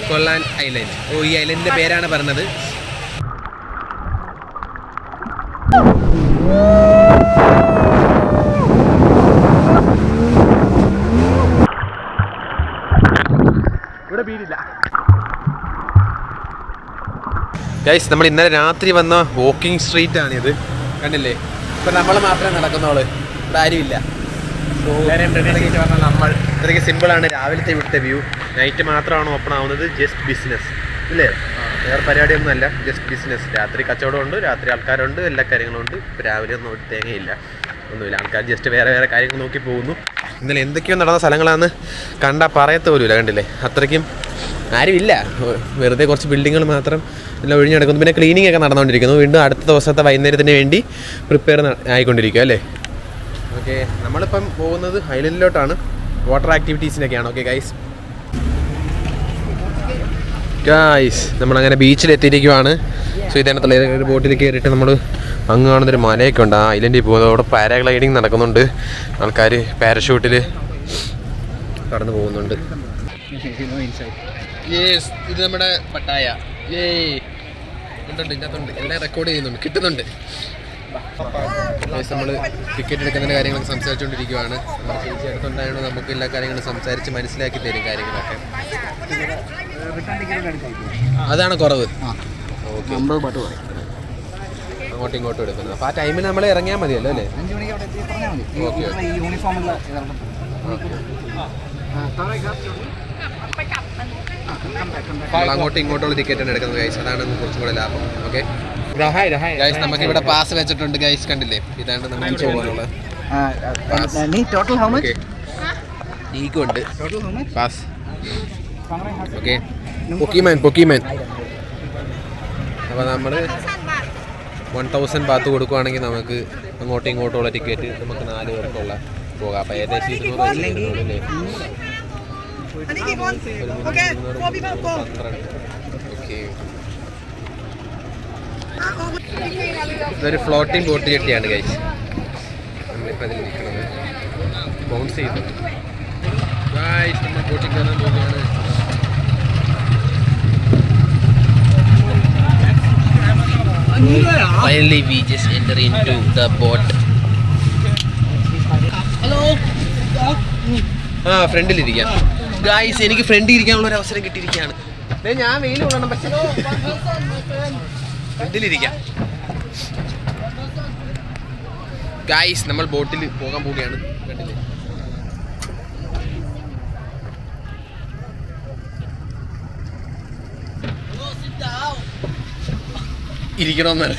കൊള്ളാൻ ഐലൻഡ് ഓ ഈ ഐലൻഡിന്റെ പേരാണ് പറഞ്ഞത് ഇവിടെ വീടില്ല ഗൈസ് നമ്മൾ ഇന്നലെ രാത്രി വന്ന വാക്കിംഗ് സ്ട്രീറ്റ് ആണിത് കണ്ടില്ലേ ഇപ്പൊ നമ്മൾ മാത്രമേ നടക്കുന്നോള് ഇവിടെ ആരുമില്ല So, നമ്മൾ ഇത്രയ്ക്ക് സിമ്പിൾ ആണ് രാവിലത്തെ ഇവിടുത്തെ വ്യൂ നൈറ്റ് മാത്രമാണ് ഓപ്പൺ ആവുന്നത് ജസ്റ്റ് ബിസിനസ് ഇല്ലേ വേറെ പരിപാടിയൊന്നും അല്ല ജസ്റ്റ് ബിസിനസ് രാത്രി കച്ചവടമുണ്ട് രാത്രി ആൾക്കാരുണ്ട് എല്ലാ കാര്യങ്ങളും ഉണ്ട് ഇപ്പം രാവിലെ ഒന്നും ഒരു തേങ്ങയില്ല ഒന്നുമില്ല ആൾക്കാർ ജസ്റ്റ് വേറെ വേറെ കാര്യങ്ങൾ നോക്കി പോകുന്നു ഇന്നലെ എന്തൊക്കെയോ നടന്ന സ്ഥലങ്ങളാണ് കണ്ടാൽ പറയത്ത പോലുമില്ല കണ്ടില്ലേ അത്രയ്ക്കും ആരുമില്ല ഒ- വെറുതെ കുറച്ച് ബിൽഡിങ്ങുകൾ മാത്രം എല്ലാം ഒഴിഞ്ഞു നടക്കുന്നു പിന്നെ ക്ലീനിങ് ഒക്കെ നടന്നുകൊണ്ടിരിക്കുന്നു വീണ്ടും അടുത്ത ദിവസത്തെ വൈകുന്നേരത്തിന് വേണ്ടി പ്രിപ്പയർ ആയിക്കൊണ്ടിരിക്കുക അല്ലേ ഓക്കെ നമ്മളിപ്പം പോകുന്നത് ഐലൻഡിലോട്ടാണ് വാട്ടർ ആക്ടിവിറ്റീസിനൊക്കെയാണ് ഓക്കെ ഗൈസ് ഗൈസ് നമ്മളങ്ങനെ ബീച്ചിൽ എത്തിയിരിക്കുവാണ് സോ ഇതിനകത്തുള്ള ഏതെങ്കിലും ഒരു ബോട്ടിൽ കയറിയിട്ട് നമ്മൾ അങ്ങ് കാണുന്നൊരു മലയൊക്കെ ഉണ്ട് ആ ഐലൻഡിൽ പോകുന്നത് അവിടെ പാരാഗ്ലൈഡിങ് നടക്കുന്നുണ്ട് ആൾക്കാർ പാരഷൂട്ടിൽ കടന്നു പോകുന്നുണ്ട് യേസ് ഇത് നമ്മുടെ പട്ടായ ഏ ഉണ്ട് ഇതിനകത്തുണ്ട് എല്ലാം റെക്കോർഡ് ചെയ്യുന്നുണ്ട് കിട്ടുന്നുണ്ട് നമ്മൾ ടിക്കറ്റ് എടുക്കുന്നതിൻ്റെ കാര്യങ്ങളൊക്കെ സംസാരിച്ചുകൊണ്ടിരിക്കുവാണ് നമ്മുടെ ചേച്ചി അടുത്തുണ്ടായതുകൊണ്ട് നമുക്ക് എല്ലാ കാര്യങ്ങളും സംസാരിച്ച് മനസ്സിലാക്കി തരും കാര്യങ്ങളൊക്കെ അതാണ് കുറവ് ഓക്കെ അമ്പത് പാട്ട് പറയും അങ്ങോട്ടും ഇങ്ങോട്ടും എടുക്കുന്നത് അപ്പോൾ ആ ടൈമിൽ നമ്മൾ ഇറങ്ങിയാൽ മതിയല്ലോ അല്ലേ അഞ്ച് മണിക്ക് അവിടെ എത്തി പറഞ്ഞാൽ മതി ഓക്കെ ഈ യൂണിഫോമുള്ള ഇറങ്ങും നമ്മൾ അങ്ങോട്ടും ഇങ്ങോട്ടുള്ള ടിക്കറ്റാണ് എടുക്കുന്നത് ഗൈസ് അതാണ് കുറച്ചും കൂടെ ലാഭം ഓക്കെ ഗൈസ് നമുക്ക് ഇവിടെ പാസ് വെച്ചിട്ടുണ്ട് ഗൈസ് കണ്ടില്ലേ ഇതാണ് നമുക്ക് പോകാനുള്ളത് നീ total how okay much ego ഉണ്ട് total how much pass okay പൊക്കിമാൻ പൊക്കിമാൻ അപ്പോൾ നമ്മൾ വൺ തൗസൻഡ് ബാത്ത് കൊടുക്കുവാണെങ്കിൽ നമുക്ക് അങ്ങോട്ടും ഇങ്ങോട്ടുള്ള ടിക്കറ്റ് നമുക്ക് നാല് പേർക്കുള്ള പോകാം അപ്പോൾ ഏകദേശം ഇരുന്നൂറ് വെച്ച് വരുന്നുള്ളൂ അല്ലേ പന്ത്രണ്ട് ഓക്കെ ഇതൊരു ഫ്ലോട്ടിംഗ് ബോട്ട് ചെട്ടിയാണ് കഴിച്ച് നമ്മളിപ്പോൾ അതിൽ നിൽക്കുന്നത് ബൗൺസ് ചെയ്യുന്നുണ്ട് ഗായ്സ് നമ്മൾ ബോട്ടിൽ കയറാൻ പോവുകയാണ് Finally, we just enter into the boat. Hello ആ ഫ്രണ്ടിലിരിക്കാം ഗായ്സ് എനിക്ക് ഫ്രണ്ടിൽ ഇരിക്കാനുള്ള ഒരു അവസരം കിട്ടിയിരിക്കുകയാണ് ദേ, ഞാൻ വെയിൽ കൊള്ളണം പക്ഷേ ഫ്രണ്ടിലിരിക്കാം ഗായ്സ് നമ്മൾ ബോട്ടിൽ പോകാൻ പോവുകയാണ് കണ്ടില്ലേ ഇരിക്കണമെന്നാണ്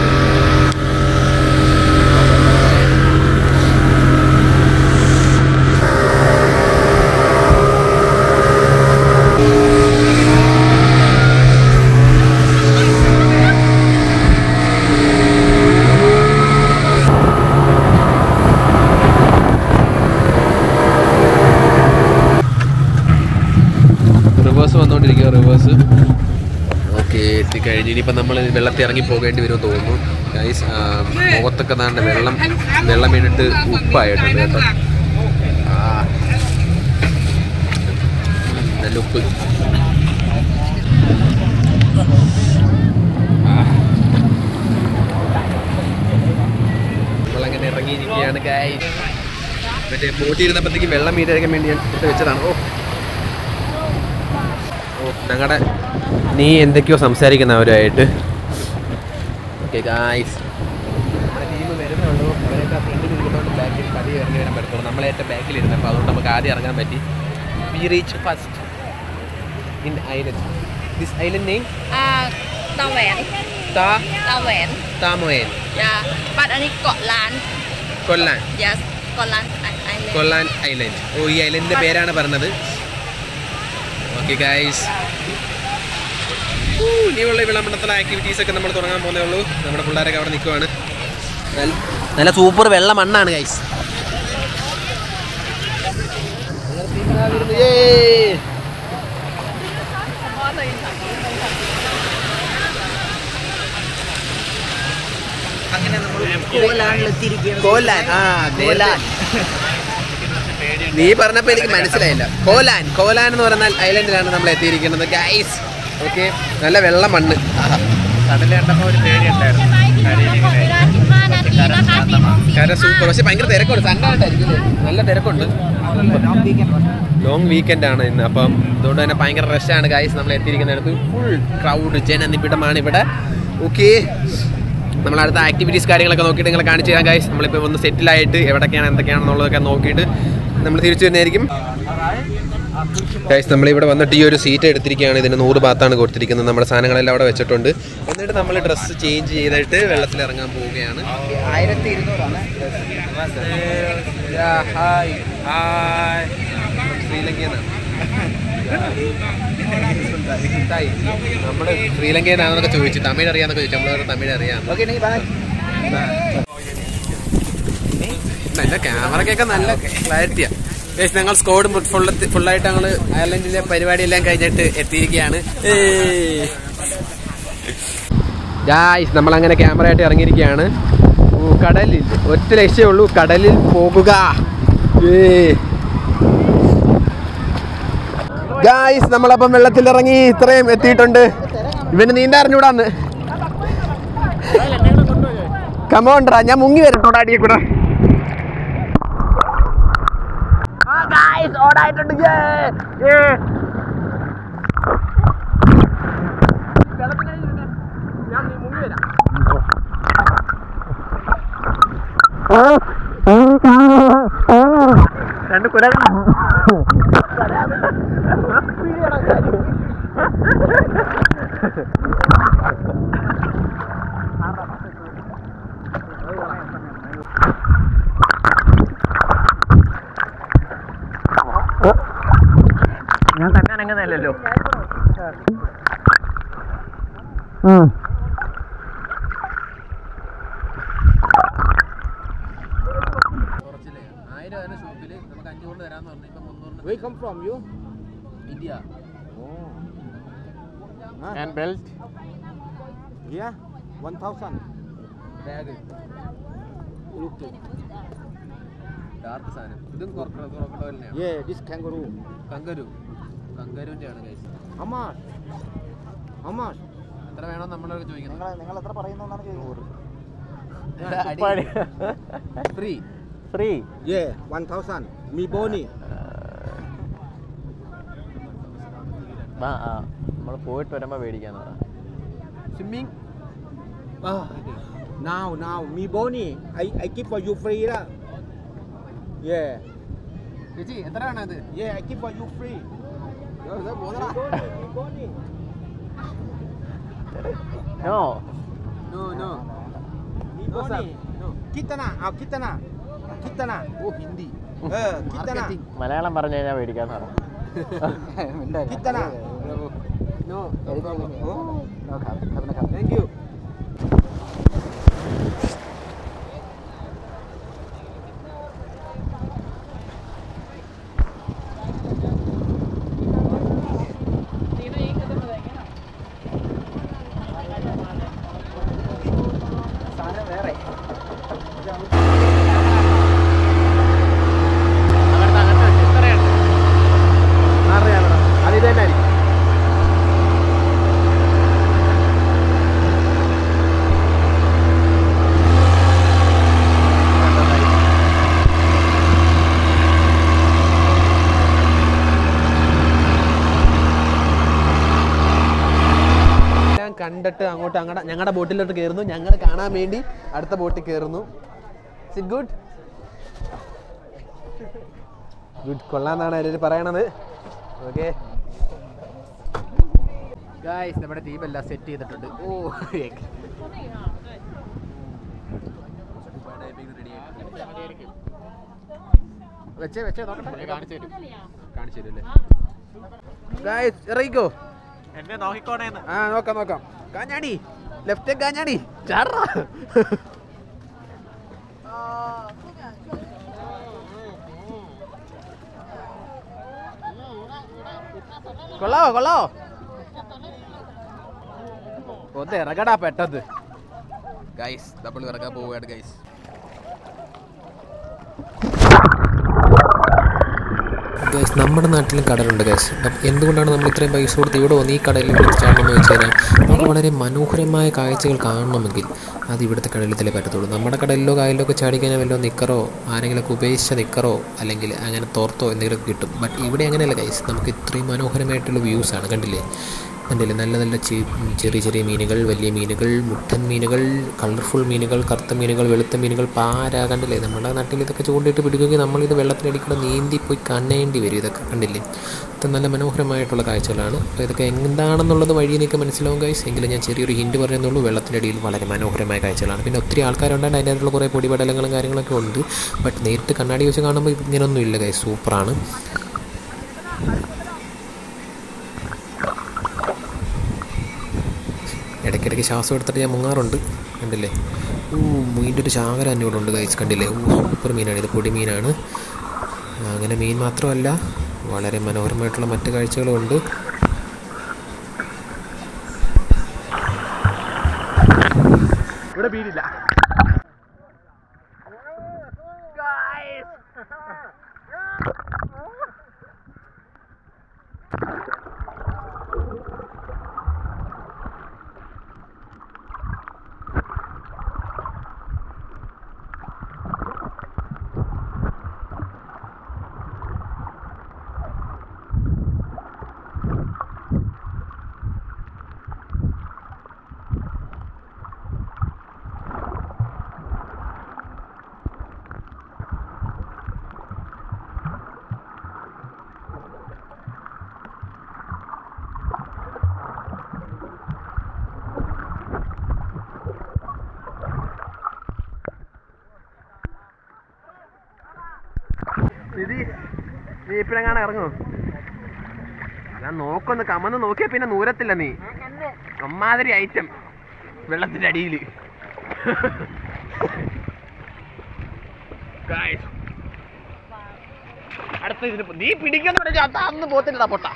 റിവേഴ്സ് വന്നുകൊണ്ടിരിക്കുക റിവേഴ്സ് ഓക്കെ എത്തിക്കഴിഞ്ഞ് ഇനിയിപ്പോൾ നമ്മൾ വെള്ളത്തിൽ ഇറങ്ങി പോകേണ്ടി വരുമെന്ന് തോന്നുന്നു ഗൈസ് മുഖത്തൊക്കെ നാണ്ട് വെള്ളം വെള്ളം വീണിട്ട് ഉപ്പായിട്ടുണ്ട് കേട്ടോ ആ. നല്ല ഉപ്പ് ആ. നമ്മളങ്ങനെ ഇറങ്ങിയിരിക്കുകയാണ് ഗൈസ് മറ്റേ ബോട്ടിൽ ഇരുന്നപ്പോഴത്തേക്ക് വെള്ളം വീഴാൻ വേണ്ടി ഞാൻ എടുത്ത് വെച്ചതാണ് ഓ ഓ ഞങ്ങളുടെ നീ എന്തൊക്കെയോ സംസാരിക്കുന്നവരുമായിട്ട് ഓക്കെ ഗായ്സ് നമ്മുടെ ടീം വരുന്നുള്ളൂ അവരൊക്കെ ഫ്രണ്ടിൽ ഇരിക്കുന്നതുകൊണ്ട് ബാക്കിൽ പതി ഇറങ്ങി വരാൻ പറ്റുള്ളൂ നമ്മളേറ്റവും ബാക്കിൽ ഇരുന്നപ്പോൾ അതുകൊണ്ട് നമുക്ക് ആദ്യം ഇറങ്ങാൻ പറ്റി we reach first in island this island name À, tàu vẹn, താ tàu vẹn. താമോയൻ Yeah. But anh ấy cọt lan. കൊല്ലാൻ Yes, cọt lan I- island. കൊല്ലാൻ ഐലൻഡ് ഓ ഈ ഐലൻഡിന്റെ പേരാണ് പറഞ്ഞത് ഓക്കെ ഗായ്സ് ഇനിയുള്ള വിളമ്പണത്തിലെ ആക്ടിവിറ്റീസ് ഒക്കെ നമ്മൾ തുടങ്ങാൻ പോകുന്നേ ഉള്ളൂ നമ്മുടെ പിള്ളേരൊക്കെ അവിടെ നിൽക്കുവാണ് നല്ല സൂപ്പർ വെള്ള മണ്ണാണ് ഗൈസ് കോലാനിലെത്തിയിരിക്കുകയാണ് കോലാൻ ആ കോലാൻ നീ പറഞ്ഞപ്പോ എനിക്ക് മനസ്സിലായില്ല കോലാൻ കോലാൻ എന്ന് പറഞ്ഞാൽ ഐലൻഡിലാണ് നമ്മൾ എത്തിയിരിക്കുന്നത് ഗൈസ് ഓക്കെ നല്ല വെള്ള മണ്ണ് ആഹാ. കടല് കണ്ടപ്പോ ഒരു പേടി ഉണ്ടായിരുന്നു 15นาทีนะคะ4โมง കര സൂപ്പർ പക്ഷെ ഭയങ്കര തിരക്കുണ്ട് സൺഡേ ആയിട്ടായിരിക്കും അല്ലേ? നല്ല തിരക്കുണ്ട് ലോങ് വീക്കെൻഡ് ആണ് ഇന്ന് അപ്പം അതുകൊണ്ട് തന്നെ ഭയങ്കര റഷാണ് ഗൈസ് നമ്മൾ എത്തിയിരിക്കുന്നിടത്ത് ഫുൾ ക്രൗഡ് ജനനിബിഡമാണ് ഇവിടെ ഓക്കെ നമ്മൾ അടുത്ത ആക്ടിവിറ്റീസ് കാര്യങ്ങളൊക്കെ നോക്കിയിട്ട് നിങ്ങളെ കാണിച്ചു തരാം ഗൈസ് നമ്മളിപ്പോൾ ഒന്ന് സെറ്റിലായിട്ട് എവിടെയൊക്കെയാണ് എന്തൊക്കെയാണെന്നുള്ളതൊക്കെ നോക്കിയിട്ട് നമ്മൾ തിരിച്ചു വരുന്നതായിരിക്കും ഗൈസ് നമ്മളിവിടെ വന്നിട്ട് ഈ ഒരു സീറ്റ് എടുത്തിരിക്കുകയാണ് ഇതിന് നൂറ് ബാത്താണ് കൊടുത്തിരിക്കുന്നത് നമ്മുടെ സാധനങ്ങളെല്ലാം അവിടെ വെച്ചിട്ടുണ്ട് എന്നിട്ട് നമ്മൾ ഡ്രസ്സ് ചേഞ്ച് ചെയ്തിട്ട് വെള്ളത്തിൽ ഇറങ്ങാൻ പോവുകയാണ് ആയിരത്തി ഇരുന്നൂറാണ് ശ്രീലങ്കയിൽ നമ്മള് ശ്രീലങ്കയിലാണെന്നൊക്കെ ചോദിച്ചു തമിഴ് അറിയാന്നൊക്കെ ചോദിച്ചു നമ്മളവിടെ തമിഴ് അറിയാം ഓക്കെ നീ ബായ് നല്ല ക്യാമറക്കൊക്കെ നല്ല ക്ലാരിറ്റിയാ ഗൈസ് ഞങ്ങൾ സ്കോഡ് ഫുൾ ഫുള്ളായിട്ട് ഞങ്ങൾ അയർലൻഡിലെ പരിപാടിയെല്ലാം കഴിഞ്ഞിട്ട് എത്തിയിരിക്കുകയാണ് ഗായ്സ് നമ്മൾ അങ്ങനെ ക്യാമറ ആയിട്ട് ഇറങ്ങിയിരിക്കുകയാണ് ഓ, കടലിൽ ഒറ്റ ലക്ഷ്യമേ ഉള്ളൂ കടലിൽ പോകുക ഗായ്സ് നമ്മളപ്പം വെള്ളത്തിൽ ഇറങ്ങി ഇത്രയും എത്തിയിട്ടുണ്ട് ഇവന് നീന്താ അറിഞ്ഞൂടാന്ന് കമോണ്ട്രാ ഞാൻ മുങ്ങി വരട്ടോടാ അടിയെ കൂടെ ഓടായിട്ടുണ്ട് രണ്ട് കുര ഞാൻ തന്നെ അനങ്ങുന്നല്ലോ ആയിരം ഷോപ്പില് നമുക്ക് അഞ്ഞൂറിന് തരാന്ന് പറഞ്ഞു ഇപ്പൊ മുന്നൂറിന് Where come from you? India and belt Here? 1000. Bag Look. Dark സാധനം ഇതും ക്രോക്കഡോയിലിനെയാണ് Yeah, this kangaroo. കങ്കരു കങ്കരുവിന്റെ ആണ് guys How much? How much? എത്ര വേണം നമ്മളൊക്കെ ചോദിക്കുന്നത് നിങ്ങൾ നിങ്ങൾ എത്ര പറയുന്നതാണ് ചോദിക്കുന്നത് free free Yeah, 1000. Mi boni. നമ്മൾ പോയിട്ട് വരുമ്പോ മേടിക്കാന്ന് പറ swimming Now, now, mi boni. I I give for you free lah. Yeah. ചേച്ചി എത്രയാണ് അത് Yeah, I give for you free. Mi boni. No no no Mi boni. Kitana? Ah, kitana? Kitana? ഓ Hindi Eh, kitana? Malayalam പറഞ്ഞു കഴിഞ്ഞാൽ മേടിക്കാന്ന് പറ Kitana? No Oh, no ครับครับนะครับ Thank you. സാധനം വേറെ അങ്ങനത്തെ അങ്ങനത്തെ വെച്ച് ഇത്രയുണ്ട് അറിയാം അത് ഇത് തന്നെ ആയിരിക്കും എല്ലാം കണ്ടിട്ട് അങ്ങോട്ട് അങ്ങടെ ഞങ്ങളുടെ ബോട്ടിലോട്ട് കയറുന്നു ഞങ്ങൾ കാണാൻ വേണ്ടി അടുത്ത ബോട്ടിൽ കയറുന്നു ഇറ്റ് ഗുഡ് ഗുഡ് കൊള്ളാന്നാണ് അവർ പറയണത് ഓക്കെ ഗായ്സ് നമ്മുടെ ടീമെല്ലാം സെറ്റ് ചെയ്തിട്ടുണ്ട് ഓ വെച്ചേ വെച്ചേ നോക്കട്ടെ കാണിച്ചു തരും കാണിച്ചു തരും അല്ലേ ഗായ്സ് ഇറങ്ങിക്കോ എന്നെ നോക്കിക്കോണേന്ന് ആ നോക്കാം നോക്കാം കാഞ്ഞാടി ലെഫ്റ്റ് കാഞ്ഞാടി ചാറാ കൊള്ളാവോ കൊള്ളാവോ ഒന്ന് ഇറങ്ങടാ പെട്ടെന്ന് ഗൈസ് നമ്മൾ ഇറങ്ങാൻ പോവുകയാണ് ഗൈസ് ഗൈസ് നമ്മുടെ നാട്ടിലും കടലുണ്ട് ഗൈസ് അപ്പം എന്തുകൊണ്ടാണ് നമ്മൾ ഇത്രയും പൈസ കൊടുത്ത് ഇവിടെ വന്ന് ഈ കടലിൽ വിളിച്ച് ചാടണമെന്ന് വെച്ച് കഴിഞ്ഞാൽ നമുക്ക് വളരെ മനോഹരമായ കാഴ്ചകൾ കാണണമെങ്കിൽ അത് ഇവിടുത്തെ കടലിലേ പറ്റത്തുള്ളൂ നമ്മുടെ കടലിലോ കായലിലോ ഒക്കെ ചാടിക്കഴിഞ്ഞാൽ വല്ലോ നിക്കറോ ആരെങ്കിലുമൊക്കെ ഉപേക്ഷിച്ച നിക്കറോ അല്ലെങ്കിൽ അങ്ങനെ തോർത്തോ എന്തെങ്കിലുമൊക്കെ കിട്ടും ബട്ട് ഇവിടെ അങ്ങനെയല്ല ഗൈസ് നമുക്ക് ഇത്രയും മനോഹരമായിട്ടുള്ള വ്യൂസാണ് കണ്ടില്ലേ കണ്ടില്ലേ നല്ല നല്ല ചെ- ചെറിയ ചെറിയ മീനുകൾ വലിയ മീനുകൾ മുട്ടൻ മീനുകൾ കളർഫുൾ മീനുകൾ കറുത്ത മീനുകൾ വെളുത്ത മീനുകൾ പാര കണ്ടില്ലേ നമ്മുടെ നാട്ടിൽ ഇതൊക്കെ ചൂണ്ടിട്ട് പിടിക്കുകയും നമ്മളിത് വെള്ളത്തിനടിക്കൂടെ നീന്തി പോയി കാണേണ്ടി വരും ഇതൊക്കെ കണ്ടില്ലേ ഇത് നല്ല മനോഹരമായിട്ടുള്ള കാഴ്ചകളാണ് അപ്പോൾ ഇതൊക്കെ എന്താണെന്നുള്ളത് വഴി നിങ്ങൾക്ക് മനസ്സിലാവും ഗൈസ് എങ്കിലും ഞാൻ ചെറിയൊരു ഹിൻഡ് പറയുന്നുള്ളൂ വെള്ളത്തിനടിയിൽ വളരെ മനോഹരമായ കാഴ്ചകളാണ് പിന്നെ ഒത്തിരി ആൾക്കാരുണ്ടായിട്ട് അതിനകത്തുള്ള കുറേ പൊടിപടലങ്ങളും കാര്യങ്ങളൊക്കെ ഉണ്ട് ബട്ട് നേരിട്ട് കണ്ണാടി വെച്ച് കാണുമ്പോൾ ഇങ്ങനെയൊന്നും ഇല്ല ഗൈസ് സൂപ്പറാണ് ഇടയ്ക്കിടയ്ക്ക് ശ്വാസം എടുത്തിട്ട് ഞാൻ മുങ്ങാറുണ്ട് കണ്ടില്ലേ ഊ മീൻ്റെ ഒരു ചാകര തന്നെ ഇവിടെ ഉണ്ട് ഗൈസ് കണ്ടില്ലേ ഊ സൂപ്പർ മീനാണ് ഇത് പൊടി മീനാണ് അങ്ങനെ മീൻ മാത്രമല്ല വളരെ മനോഹരമായിട്ടുള്ള മറ്റു കാഴ്ചകളും ഉണ്ട് ഇവിടെ ബീഡില്ല നിധി നീ ഇപ്പഴെങ്ങാണ് ഇറങ്ങും ഞാൻ നോക്കൊന്ന് കമന്ന് നോക്കിയാ പിന്നെ നൂരത്തില്ല നീ അമ്മാതിരി ഐറ്റം വെള്ളത്തിന്റെ അടിയില് Guys. അടുത്ത ഇതിന് പോ- നീ പിടിക്കുന്ന അന്ന് പോത്തില്ലടാ പൊട്ട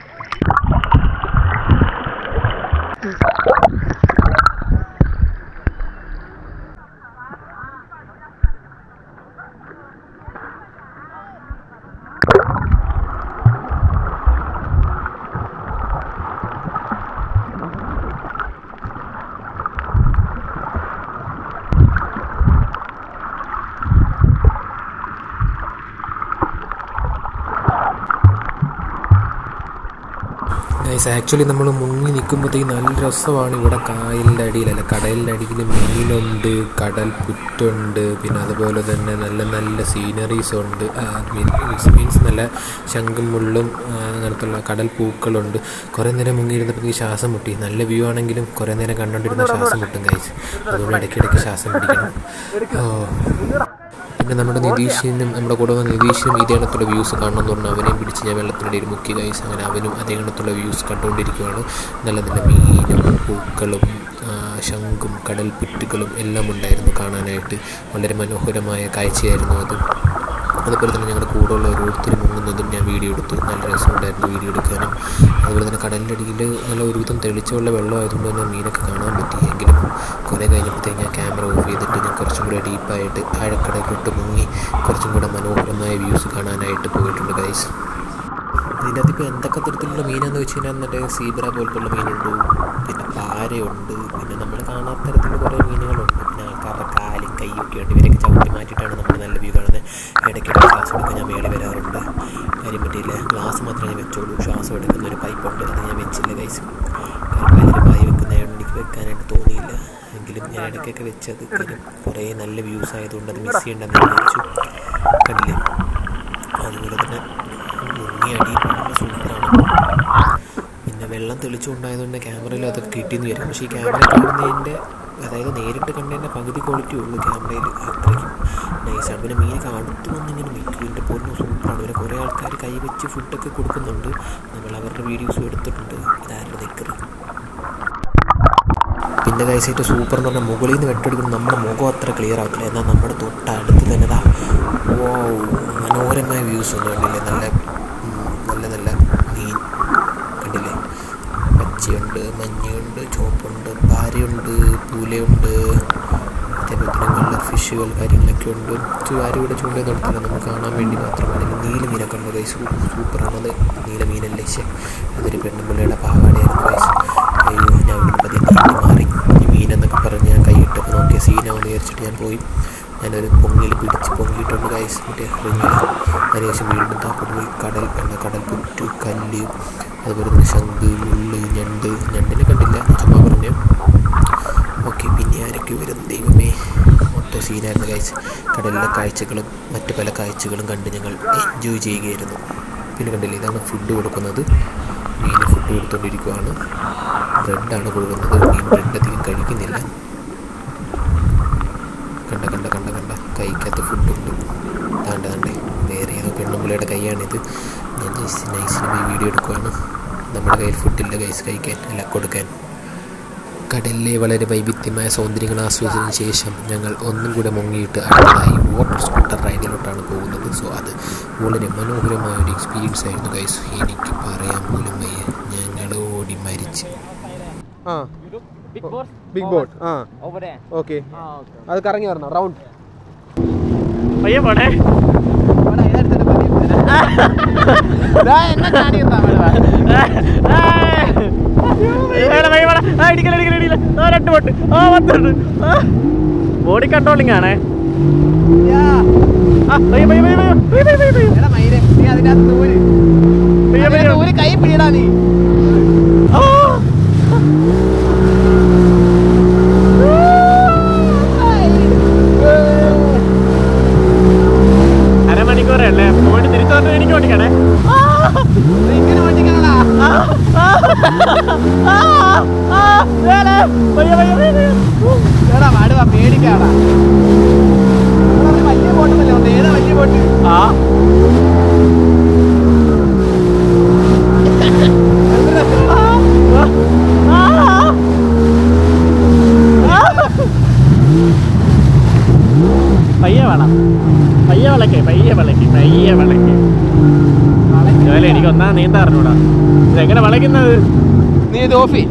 ഗൈസ് ആക്ച്വലി നമ്മൾ മുങ്ങി നിൽക്കുമ്പോഴത്തേക്ക് നല്ല രസമാണ് ഇവിടെ കായലിൻ്റെ അടിയിൽ അല്ല കടലിൻ്റെ അടിയിൽ മീനുണ്ട് കടൽ പുറ്റുണ്ട് പിന്നെ അതുപോലെ തന്നെ നല്ല നല്ല സീനറീസ് ഉണ്ട് മീൻസ് മീൻസ് നല്ല ശംഖും മുള്ളും ആ, അങ്ങനത്തുള്ള കടൽ പൂക്കളുണ്ട് കുറേ നേരം മുങ്ങിയിരുന്നപ്പോൾ ശ്വാസം മുട്ടി നല്ല വ്യൂ ആണെങ്കിലും കുറേ നേരം കണ്ടുകൊണ്ടിരുന്ന ശ്വാസം മുട്ടും ഗൈസ് അതുകൊണ്ട് ഇടയ്ക്കിടയ്ക്ക് ശ്വാസം പിടിക്കണം ഓ പിന്നെ നമ്മുടെ നിതീഷിനും നമ്മുടെ കൂടെ വന്ന നിതീഷിനും ഇതേ കണക്കുള്ള വ്യൂസ് കാണണം എന്ന് പറഞ്ഞാൽ അവനെയും പിടിച്ച് ഞാൻ വെള്ളത്തിനിടയിൽ മുക്കി കൈസ് അങ്ങനെ അവനും അതേ കണക്കുള്ള വ്യൂസ് കണ്ടുകൊണ്ടിരിക്കുകയാണ് നല്ല നല്ല മീനും പൂക്കളും ആ, ശംഖും കടൽ പുറ്റുകളും എല്ലാം ഉണ്ടായിരുന്നു കാണാനായിട്ട് വളരെ മനോഹരമായ കാഴ്ചയായിരുന്നു അത് അതുപോലെ തന്നെ ഞങ്ങളുടെ കൂടെയുള്ള ഓരോരുത്തരും മുങ്ങുന്നതും ഞാൻ വീഡിയോ എടുത്തു നല്ല രസമുണ്ടായിരുന്നു വീഡിയോ എടുക്കാനും അതുപോലെ തന്നെ കടലിൻ്റെ അടിയിൽ നല്ല ഒരുവിധം തെളിച്ചമുള്ള വെള്ളമായതുകൊണ്ട് തന്നെ മീനൊക്കെ കാണാൻ പറ്റി എങ്കിലും കുറേ കഴിഞ്ഞപ്പോഴത്തേക്ക് ഞാൻ ക്യാമറ ഓഫ് ചെയ്തിട്ട് ഞാൻ കുറച്ചും കൂടെ ഡീപ്പായിട്ട് ആഴക്കടയിലോട്ട് മുങ്ങി കുറച്ചും കൂടെ മനോഹരമായ വ്യൂസ് കാണാനായിട്ട് പോയിട്ടുണ്ട് ഗൈസ് ഇതിൻ്റെ അകത്ത് ഇപ്പോൾ എന്തൊക്കെ തരത്തിലുള്ള മീനാന്ന് വെച്ച് കഴിഞ്ഞാൽ എന്നിട്ട് സീബ്ര പോലത്തുള്ള മീനുണ്ട് പിന്നെ പാരയുണ്ട് പിന്നെ നമ്മൾ കാണാത്ത തരത്തിലുള്ള കുറേ മീനുകളുണ്ട് പിന്നെ ആൾക്കാരുടെ കാലും കൈയൊക്കെ ഉണ്ട് ഇവരൊക്കെ ചവിട്ടി മാറ്റിയിട്ടാണ് നമ്മൾ നല്ല വ്യൂ കാണുന്നത് ഇടയ്ക്കിടയ്ക്ക് ശ്വാസം എടുക്കാൻ ഞാൻ മേളിൽ വരാറുണ്ട് കാര്യം പറ്റിയില്ല ഗ്ലാസ് മാത്രമേ ഞാൻ വെച്ചോളൂ ശ്വാസം എടുക്കുന്ന ഒരു പൈപ്പുണ്ട് അത് ഞാൻ വെച്ചില്ല കൈസ് കാരണം അതിൽ പായി വെക്കുന്നതായതുകൊണ്ട് എനിക്ക് വെക്കാനായിട്ട് തോന്നിയില്ല എങ്കിലും ഞാൻ ഇടയ്ക്കൊക്കെ വെച്ചത് കാര്യം കുറേ നല്ല വ്യൂസ് ആയതുകൊണ്ട് അത് മിസ് ചെയ്യേണ്ടെന്ന് വിചാരിച്ചു കണ്ടില്ലേ അതുപോലെ തന്നെ മുങ്ങി അടിയിൽ പോകുന്ന സൂപ്പറാണ് പിന്നെ വെള്ളം തെളിച്ചുകൊണ്ടായതുകൊണ്ട് ക്യാമറയിൽ അതൊക്കെ കിട്ടിയെന്ന് വരും പക്ഷേ ഈ ക്യാമറ കാണുന്നതിൻ്റെ അതായത് നേരിട്ട് കണ്ടതിൻ്റെ പകുതി ക്വാളിറ്റി ഉള്ളൂ ക്യാമറയിൽ അത്രയ്ക്കും നൈസാണ് പിന്നെ മീനൊക്കെ അടുത്ത് വന്നിങ്ങനെ നിൽക്കും എൻ്റെ പൊന്നു സൂപ്പറാണ് പിന്നെ കുറേ ആൾക്കാർ കൈവച്ച് ഫുഡൊക്കെ കൊടുക്കുന്നുണ്ട് നമ്മൾ അവരുടെ വീഡിയോസും എടുത്തിട്ടുണ്ട് ഇതാരുടെ നിൽക്കറ് പിന്നെ കൈസായിട്ട് സൂപ്പർ എന്ന് പറഞ്ഞാൽ മുകളിൽ നിന്ന് വെട്ടെടുക്കുമ്പോൾ നമ്മുടെ മുഖം അത്ര ക്ലിയർ ആകത്തില്ല എന്നാൽ നമ്മുടെ തൊട്ടടുത്ത് തന്നെ ദാ ഓ മനോഹരമായ വ്യൂസ് ഒന്നും കണ്ടില്ലേ നല്ല ഉം, നല്ല നല്ല മീൻ കണ്ടില്ലേ പച്ചയുണ്ട് മഞ്ഞയുണ്ട് ചുവപ്പുണ്ട് പാരയുണ്ട് പൂലയുണ്ട് അതേപോലെ തന്നെ കളർ ഫിഷുകൾ കാര്യങ്ങളൊക്കെ ഉണ്ട് ആരും ചൂണ്ട നടത്തില്ല നമുക്ക് കാണാൻ വേണ്ടി മാത്രമാണ് നീല മീനൊക്കെ ഉണ്ട് ഗൈസ് സൂപ്പറാണത് നീല മീനല്ലേ ശേ അതൊരു പെണ്ണുമ്പിള്ളയുടെ പാവാടയായിരുന്നു ഗൈസ് അയ്യോ ഞാൻ ഇവിടെ പതിയെ നീട്ടി മാറി ഈ മീനെന്നൊക്കെ പറഞ്ഞ് ഞാൻ കൈയിട്ടപ്പോൾ നോക്കിയ സീനാണെന്ന് വിചാരിച്ചിട്ട് ഞാൻ പോയി ഞാനൊരു പൊങ്ങിൽ പിടിച്ച് പൊങ്ങിയിട്ടുണ്ട് ഗൈസ് മറ്റേ റിങ്ങിൽ അതിനുശേഷം വീണ്ടും താപ്പോട്ട് പോയി കടൽ എണ്ണ കടൽ പുറ്റു കല്ല് അതുപോലെ തന്നെ ശംഖ് മുള്ള് ഞണ്ട് ഞണ്ടിനെ കണ്ടില്ല ചുമ്മാ പറഞ്ഞു ഓക്കെ പിന്നെ ആരൊക്കെ വരും ദൈവമേ മൊത്തം സീനായിരുന്നു ഗൈസ് കടലിലെ കാഴ്ചകളും മറ്റു പല കാഴ്ചകളും കണ്ട് ഞങ്ങൾ എൻജോയ് ചെയ്യുകയായിരുന്നു പിന്നെ കണ്ടില്ലേ ഇതാണ് ഫുഡ് കൊടുക്കുന്നത് മീൻ ഫുഡ് കൊടുത്തുകൊണ്ടിരിക്കുകയാണ് ബ്രെഡാണ് കൊടുക്കുന്നത് മീൻ ബ്രെഡ് അധികം കഴിക്കുന്നില്ല കണ്ട കണ്ട കണ്ട കണ്ട കൈക്കകത്ത് ഫുഡുണ്ട് താണ്ട താണ്ടേ വേറെ ഏതോ പെണ്ണുമ്പിളയുടെ കൈയാണിത് ഞാൻ ജസ്റ്റ് നൈസിന് പോയി വീഡിയോ എടുക്കുവാണ് നമ്മുടെ കയ്യിൽ ഫുഡില്ല കൈസ് കഴിക്കാൻ അല്ല കൊടുക്കാൻ കടലിലെ വളരെ വൈവിധ്യമായ സൗന്ദര്യങ്ങൾ ആസ്വദിച്ചതിന് ശേഷം ഞങ്ങൾ ഒന്നും കൂടെ മുങ്ങിയിട്ട് അടുത്തതായി വാട്ടർ സ്കൂട്ടർ റൈഡിലോട്ടാണ് പോകുന്നത് സോ അത് വളരെ മനോഹരമായ ഒരു എക്സ്പീരിയൻസ് ആയിരുന്നു ഗൈസ് എനിക്ക് പറയാൻ പോലും വയ്യ ഞങ്ങൾ ഓടി മരിച്ച് ആ Big boat. ബിഗ് ബോട്ട് ആ Over there. Okay Ah, okay. അത് കറങ്ങി വരണം റൗണ്ട് പയ്യെ പോണേ ബോഡി കൺട്രോളിംഗ് ആണേ ആ, പയ്യെ, പയ്യെ, പയ്യെ, പയ്യെ, പയ്യെ, പയ്യെ, പയ്യെ. പയ്യെ, പയ്യെ. കൈ പിടിയടാ നീ ആ. അരമണിക്കൂറല്ലേ പോയിട്ട് തിരിച്ചു വന്നിട്ട് എനിക്ക് ഓടിക്കണേ ഇങ്ങനെ ഓടിക്കണടാ എടാ വാടുവാ പേടിക്കാടാ എടാ, ഒരു വലിയ ബോട്ടല്ലേ ഉണ്ട് ഏതാ വലിയ ബോട്ട് ആ പയ്യെ വേണം പയ്യെ വിളക്ക് പയ്യെ വിളക്ക് പയ്യെ വിളക്ക് ജോലി എനിക്ക് ഒന്നാ നീന്താ അറിഞ്ഞൂടാ ഇതെങ്ങനെ വിളക്കുന്നത് നീ ഇത് ഓഫി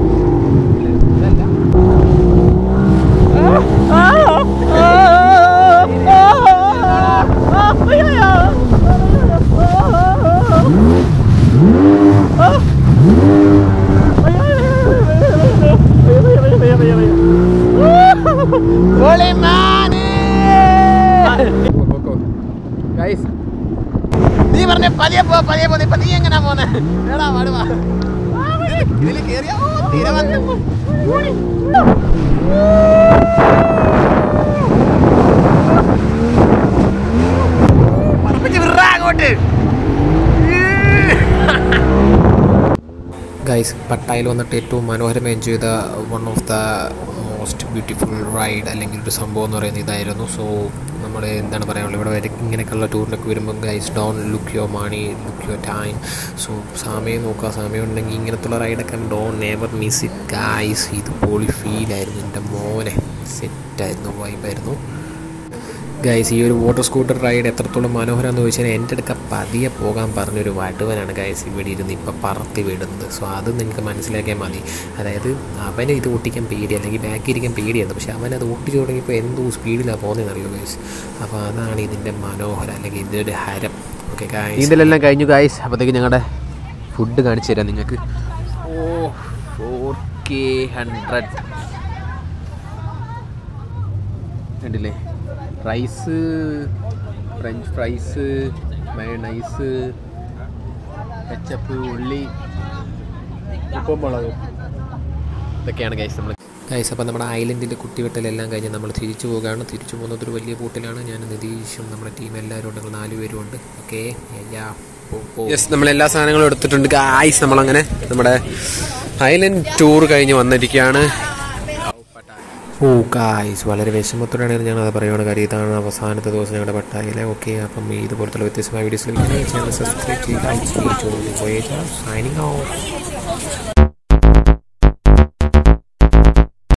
ഗൈസ് നീ പറഞ്ഞ പതിയെ പോ പതിയെ പോ ഇപ്പൊ നീ എങ്ങനാ പോന്നെ എടാ വാടുവാ ഇതില് കേറിയാ ഓ, തീരെ വന്നു പറപ്പിച്ച് വിട്രാ അങ്ങോട്ട് ഗൈസ് പട്ടായിൽ വന്നിട്ട് ഏറ്റവും മനോഹരമായി എൻജോയ് ചെയ്ത one of the most beautiful ride അല്ലെങ്കിൽ ഒരു സംഭവം എന്ന് പറയുന്നത് ഇതായിരുന്നു സോ നമ്മൾ എന്താണ് പറയാനുള്ളത് ഇവിടെ വരെ ഇങ്ങനെയൊക്കെയുള്ള ടൂറിനൊക്കെ വരുമ്പോൾ guys don't look your money look your time so സമയം നോക്കുക സമയം ഉണ്ടെങ്കിൽ ഇങ്ങനത്തുള്ള റൈഡൊക്കെ don't never miss it guys ഇത് പൊളി ഫീലായിരുന്നു എൻ്റെ മോനെ സെറ്റായിരുന്നു വൈബായിരുന്നു ഗൈസ് ഈ ഒരു വാട്ടർ സ്കൂട്ടർ റൈഡ് എത്രത്തോളം മനോഹരം എന്ന് ചോദിച്ചാൽ എൻ്റെ അടുക്ക പതിയെ പോകാൻ പറഞ്ഞൊരു വടുവനാണ് ഗൈസ് ഇവിടെ ഇരുന്ന് ഇപ്പോൾ പറത്തി വിടുന്നത് സോ അത് നിങ്ങൾക്ക് മനസ്സിലാക്കിയാൽ മതി അതായത് അവനെ ഇത് ഓട്ടിക്കാൻ പേടി അല്ലെങ്കിൽ ബാക്കി ഇരിക്കാൻ പേടിയായിരുന്നു പക്ഷെ അവനത് ഓട്ടിച്ചു തുടങ്ങിയപ്പോൾ എന്തോ സ്പീഡിലാണ് പോകുന്നതെന്ന് അറിയോ ഗൈസ് അപ്പോൾ അതാണ് ഇതിൻ്റെ മനോഹരം അല്ലെങ്കിൽ ഇതിൻ്റെ ഒരു ഹരം ഓക്കെ ഗൈസ് നീന്തലെല്ലാം കഴിഞ്ഞു ഗായ്സ് അപ്പോഴത്തേക്ക് ഞങ്ങളുടെ ഫുഡ് കാണിച്ചു തരാം നിങ്ങൾക്ക് ഓ ഫോർ കെ ഹൺഡ്രഡ് കണ്ടില്ലേ rice french fries mayonnaise ketchup ഉള്ളി ഉപ്പും മുളകും ഇതൊക്കെയാണ് ഗൈസ് നമ്മൾ ഗൈസ് അപ്പോൾ നമ്മുടെ ഐലൻഡിൻ്റെ കുട്ടിവെട്ടലെല്ലാം കഴിഞ്ഞ് നമ്മൾ തിരിച്ചു പോവുകയാണ് തിരിച്ചു പോകുന്നത് ഒരു വലിയ ബോട്ടിലാണ് ഞാൻ നിതീഷും നമ്മുടെ ടീം എല്ലാവരും ഉണ്ട് ഞങ്ങൾ നാല് പേരും ഉണ്ട് ഓക്കെ യെസ് നമ്മൾ എല്ലാ സാധനങ്ങളും എടുത്തിട്ടുണ്ട് ഗായ്സ് നമ്മളങ്ങനെ നമ്മുടെ ഐലൻഡ് ടൂർ കഴിഞ്ഞ് വന്നിരിക്കുകയാണ് ഓ ഗായ്സ് വളരെ വിഷമത്തോടെയാണ് ഞങ്ങൾ പറയുകയാണ് കാര്യം ഇതാണ് അവസാനത്തെ ദിവസം ഞങ്ങളുടെ പട്ടായിലെ ഓക്കെ അപ്പം ഇതുപോലത്തുള്ള വ്യത്യസ്തമായ വീഡിയോസ് ലഭിക്കാൻ ചാനൽ സബ്സ്ക്രൈബ് ചെയ്യുക സൈനിങ് ഓഫ്